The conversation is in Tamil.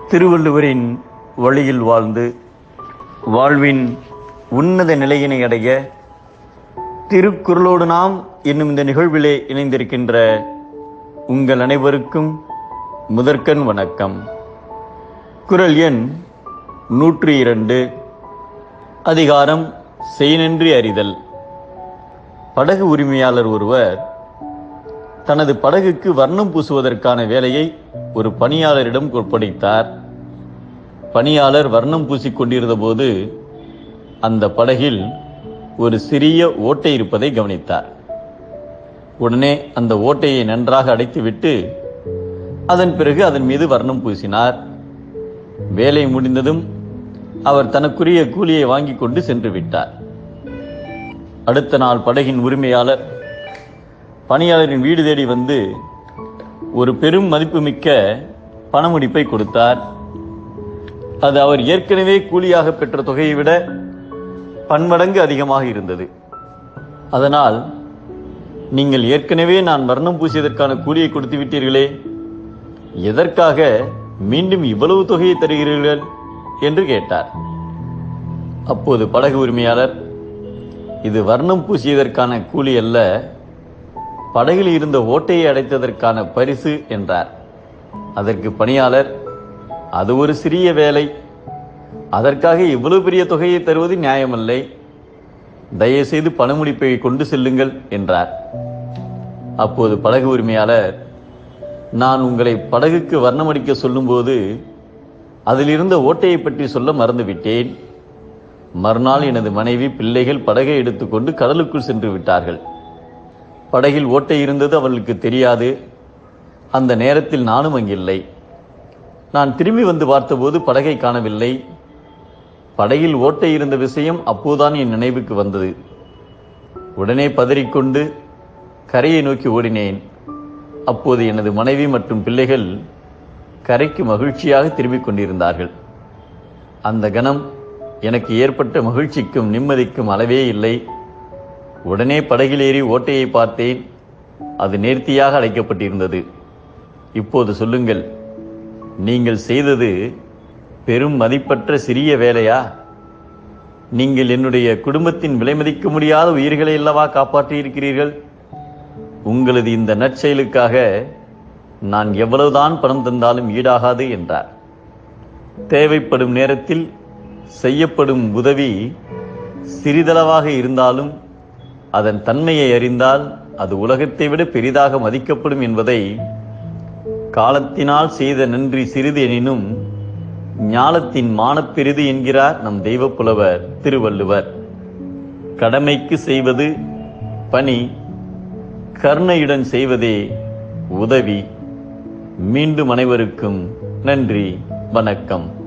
திருவள்ளுவரின் வழியில் வாழ்ந்து வாழ்வின் உன்னத நிலையினை அடைய திருக்குறளோடு நாம் என்னும் இந்த நிகழ்விலே இணைந்திருக்கின்ற உங்கள் அனைவருக்கும் முதற்கண் வணக்கம் குறள் எண் நூற்றி இரண்டு அதிகாரம் செய்நன்றி அறிதல் படகு உரிமையாளர் ஒருவர் தனது படகுக்கு வர்ணம் பூசுவதற்கான வேலையை ஒரு பணியாளரிடம் ஒப்படைத்தார் பணியாளர் வர்ணம் பூசிக் கொண்டிருந்த போது அந்த படகில் ஒரு சிறிய ஓட்டை இருப்பதை கவனித்தார் உடனே அந்த ஓட்டையை நன்றாக அடைத்துவிட்டு அதன் பிறகு அதன் மீது வர்ணம் பூசினார் வேலை முடிந்ததும் அவர் தனக்குரிய கூலியை வாங்கிக் கொண்டு சென்று விட்டார் அடுத்த நாள் படகின் உரிமையாளர் பணியாளரின் வீடு தேடி வந்து ஒரு பெரும் மதிப்புமிக்க பணமுடிப்பை கொடுத்தார் அது அவர் ஏற்கனவே கூலியாக பெற்ற தொகையை விட பன்மடங்கு அதிகமாக இருந்தது அதனால் நீங்கள் ஏற்கனவே நான் வர்ணம் பூசியதற்கான கூலியை கொடுத்து விட்டீர்களே எதற்காக மீண்டும் இவ்வளவு தொகையை தருகிறீர்கள் என்று கேட்டார் அப்போது படகு உரிமையாளர் இது வர்ணம் பூசியதற்கான கூலி அல்ல படகில் இருந்த ஓட்டையை அடைத்ததற்கான பரிசு என்றார் அதற்கு பணியாளர் அது ஒரு சிறிய வேலை அதற்காக இவ்வளவு பெரிய தொகையை தருவது நியாயமல்லை தயவுசெய்து பணமுடிப்பை கொண்டு செல்லுங்கள் என்றார் அப்போது படகு உரிமையாளர் நான் உங்களை படகுக்கு வர்ணமடிக்க சொல்லும்போது அதில் இருந்த ஓட்டையை பற்றி சொல்ல மறந்துவிட்டேன் மறுநாள் எனது மனைவி பிள்ளைகள் படகை எடுத்துக்கொண்டு கடலுக்குள் சென்று விட்டார்கள் படகில் ஓட்டை இருந்தது அவளுக்கு தெரியாது அந்த நேரத்தில் நானும் அங்கில்லை நான் திரும்பி வந்து பார்த்தபோது படகை காணவில்லை படகில் ஓட்டை இருந்த விஷயம் அப்போதான் என் நினைவுக்கு வந்தது உடனே பதறிக்கொண்டு கரையை நோக்கி ஓடினேன் அப்போது எனது மனைவி மற்றும் பிள்ளைகள் கரைக்கு மகிழ்ச்சியாக திரும்பிக் கொண்டிருந்தார்கள் அந்த கணம் எனக்கு ஏற்பட்ட மகிழ்ச்சிக்கும் நிம்மதிக்கும் அளவே இல்லை உடனே படகில் ஏறி ஓட்டையை பார்த்தேன் அது நேர்த்தியாக அடைக்கப்பட்டிருந்தது இப்போது சொல்லுங்கள் நீங்கள் செய்தது பெரும் மதிப்பற்ற சிறிய வேலையா நீங்கள் என்னுடைய குடும்பத்தின் விலைமதிக்க முடியாத உயிர்களை அல்லவா காப்பாற்றியிருக்கிறீர்கள் உங்களது இந்த நற்செயலுக்காக நான் எவ்வளவுதான் பணம் தந்தாலும் ஈடாகாது என்றார் தேவைப்படும் நேரத்தில் செய்யப்படும் உதவி சிறிதளவாக இருந்தாலும் அதன் தன்மையை அறிந்தால் அது உலகத்தை விட பெரிதாக மதிக்கப்படும் என்பதை காலத்தினால் செய்த நன்றி சிறிது எனினும் ஞாலத்தின் மானப்பெரிது என்கிறார் நம் தெய்வ புலவர் திருவள்ளுவர் கடமைக்கு செய்வது பணி கருணையுடன் செய்வதே உதவி மீண்டும் அனைவருக்கும் நன்றி வணக்கம்